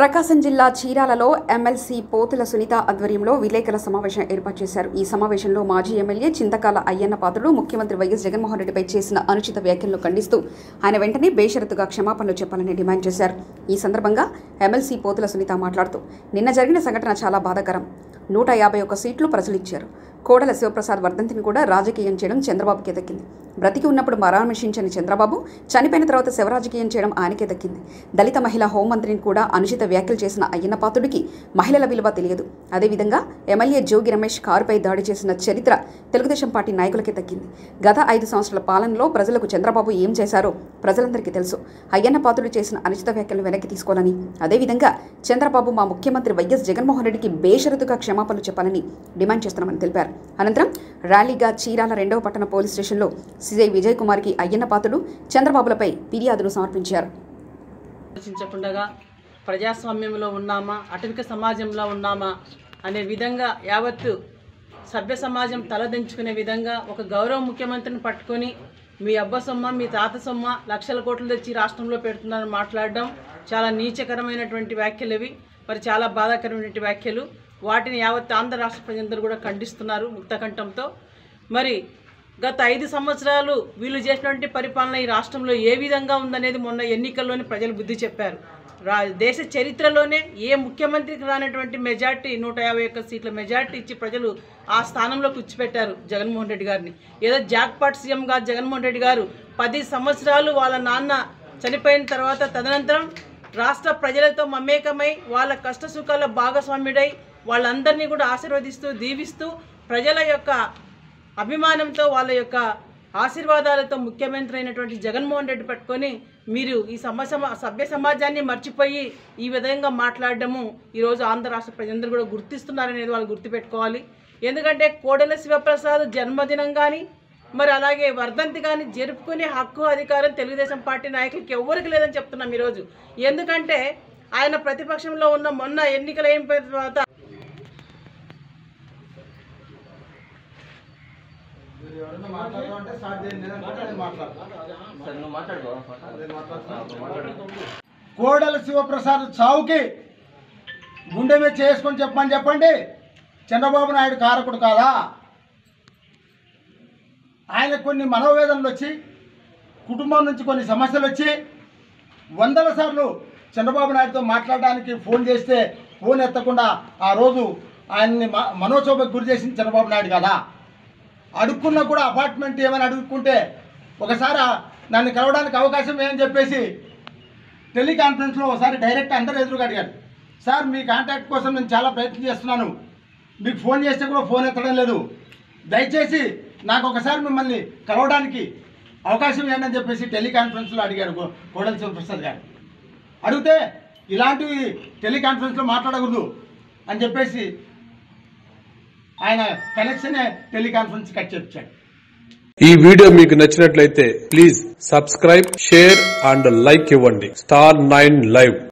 ప్రకాశం జిల్లా చీరాలలో ఎమ్మెల్సీ పోతుల సునీత ఆధ్వర్యంలో విలేకరుల సమావేశం ఏర్పాటు చేశారు ఈ సమావేశంలో మాజీ ఎమ్మెల్యే చింతకాల అయ్యన్న పాత్రుడు ముఖ్యమంత్రి వైఎస్ జగన్మోహన్ రెడ్డిపై చేసిన అనుచిత వ్యాఖ్యలను ఖండిస్తూ ఆయన వెంటనే బేషరతుగా క్షమాపణలు చెప్పాలని డిమాండ్ చేశారు ఈ సందర్భంగా ఎమ్మెల్సీ పోతుల సునీత మాట్లాడుతూ నిన్న జరిగిన సంఘటన చాలా బాధాకరం నూట యాభై ఒక్క సీట్లు ప్రజలు ఇచ్చారు కోడల శివప్రసాద్ వర్ధంతిని కూడా రాజకీయం చేయడం చంద్రబాబుకే దక్కింది బ్రతికి ఉన్నప్పుడు పరామర్శించని చంద్రబాబు చనిపోయిన తర్వాత శివరాజకీయం చేయడం ఆయనకే దక్కింది దళిత మహిళా హోంమంత్రిని కూడా అనుచిత వ్యాఖ్యలు చేసిన అయ్యన్న పాత్రుడికి మహిళల విలువ తెలియదు అదేవిధంగా ఎమ్మెల్యే జోగి రమేష్ కారుపై దాడి చేసిన చరిత్ర తెలుగుదేశం పార్టీ నాయకులకే దక్కింది గత ఐదు సంవత్సరాల పాలనలో ప్రజలకు చంద్రబాబు ఏం చేశారో ప్రజలందరికీ తెలుసు అయ్యన్న పాత్రుడు చేసిన అనుచిత వ్యాఖ్యలను వెనక్కి తీసుకోవాలని అదేవిధంగా చంద్రబాబు మా ముఖ్యమంత్రి వైఎస్ జగన్మోహన్ రెడ్డికి బేషరతుగా క్షమాపణలు చెప్పాలని డిమాండ్ చేస్తున్నామని తెలిపారు అనంతరం ర్యాలీగా చీరాల రెండవ పట్టణ పోలీస్ స్టేషన్లో సిఐ విజయ్ కుమార్కి అయ్యన్న పాత్రుడు చంద్రబాబులపై ఫిర్యాదులు సమర్పించారు ఆలోచించకుండా ప్రజాస్వామ్యంలో ఉన్నామా అటవిక సమాజంలో ఉన్నామా అనే విధంగా యావత్తు సభ్య సమాజం తలదించుకునే విధంగా ఒక గౌరవ ముఖ్యమంత్రిని పట్టుకొని మీ అబ్బ సొమ్మ మీ తాత సొమ్మ లక్షల కోట్లు తెచ్చి రాష్ట్రంలో పెడుతున్నారని మాట్లాడడం చాలా నీచకరమైనటువంటి వ్యాఖ్యలు ఇవి మరి చాలా బాధాకరమైనటువంటి వ్యాఖ్యలు వాటిని యావత్ ఆంధ్ర రాష్ట్ర ప్రజలందరూ కూడా ఖండిస్తున్నారు ముక్తకంఠంతో మరి గత ఐదు సంవత్సరాలు వీళ్ళు చేసినటువంటి పరిపాలన ఈ రాష్ట్రంలో ఏ విధంగా ఉందనేది మొన్న ఎన్నికల్లోనే ప్రజలు బుద్ధి చెప్పారు రా దేశ చరిత్రలోనే ఏ ముఖ్యమంత్రికి రానటువంటి మెజార్టీ నూట యాభై ఒక్క సీట్ల మెజార్టీ ఇచ్చి ప్రజలు ఆ స్థానంలో కూర్చోపెట్టారు జగన్మోహన్ రెడ్డి గారిని ఏదో జాక్పాట్ సీఎంగా జగన్మోహన్ రెడ్డి గారు పది సంవత్సరాలు వాళ్ళ నాన్న చనిపోయిన తర్వాత తదనంతరం రాష్ట్ర ప్రజలతో మమేకమై వాళ్ళ కష్ట సుఖాల భాగస్వామ్యుడై వాళ్ళందరినీ కూడా ఆశీర్వదిస్తూ దీవిస్తూ ప్రజల యొక్క అభిమానంతో వాళ్ళ యొక్క ఆశీర్వాదాలతో ముఖ్యమంత్రి అయినటువంటి జగన్మోహన్ రెడ్డి పట్టుకొని మీరు ఈ సమ సమ సభ్య సమాజాన్ని మర్చిపోయి ఈ విధంగా మాట్లాడడము ఈరోజు ఆంధ్ర రాష్ట్ర ప్రజలందరూ కూడా గుర్తిస్తున్నారనేది వాళ్ళు గుర్తుపెట్టుకోవాలి ఎందుకంటే కోడెల శివప్రసాద్ జన్మదినం కానీ మరి అలాగే వర్ధంతి కానీ జరుపుకునే హక్కు అధికారం తెలుగుదేశం పార్టీ నాయకులకి ఎవరికి లేదని చెప్తున్నాం ఈరోజు ఎందుకంటే ఆయన ప్రతిపక్షంలో ఉన్న మొన్న ఎన్నికలు అయిపోయిన తర్వాత కోడల శివప్రసాద్ చావుకి గుండె మీద చేసుకొని చెప్పమని చెప్పండి చంద్రబాబు నాయుడు కారకుడు కాదా ఆయన కొన్ని మనోవేదనలు వచ్చి కుటుంబం నుంచి కొన్ని సమస్యలు వచ్చి వందల సార్లు చంద్రబాబు నాయుడుతో మాట్లాడడానికి ఫోన్ చేస్తే ఫోన్ ఎత్తకుండా ఆ రోజు ఆయన్ని మ- మనోక్షోభకు గురి చేసింది చంద్రబాబు నాయుడు కదా అడుక్కున్నా కూడా అపార్ట్మెంట్ ఏమైనా అడుక్కుంటే ఒకసారి ఆ- నన్ను కలవడానికి అవకాశం ఏమని చెప్పేసి టెలికాన్ఫరెన్స్లో ఒకసారి డైరెక్ట్ అందరు ఎదురుగా అడిగాడు సార్ మీ కాంటాక్ట్ కోసం నేను చాలా ప్రయత్నం చేస్తున్నాను మీకు ఫోన్ చేస్తే కూడా ఫోన్ ఎత్తడం లేదు దయచేసి నాకు ఒకసారి మిమ్మల్ని కలవడానికి అవకాశం ఏంటని చెప్పేసి టెలికాన్ఫరెన్స్లో అడిగారు కో- కోడలి శివప్రసాద్ గారు అడిగితే ఇలాంటివి టెలికాన్ఫరెన్స్లో మాట్లాడకూడదు అని చెప్పేసి ఆయన కనెక్షనే టెలికాన్ఫరెన్స్ కట్ చేయించాడు ఈ వీడియో మీకు నచ్చినట్లయితే please subscribe share and like ఇవ్వండి స్టార్ నైన్ లైవ్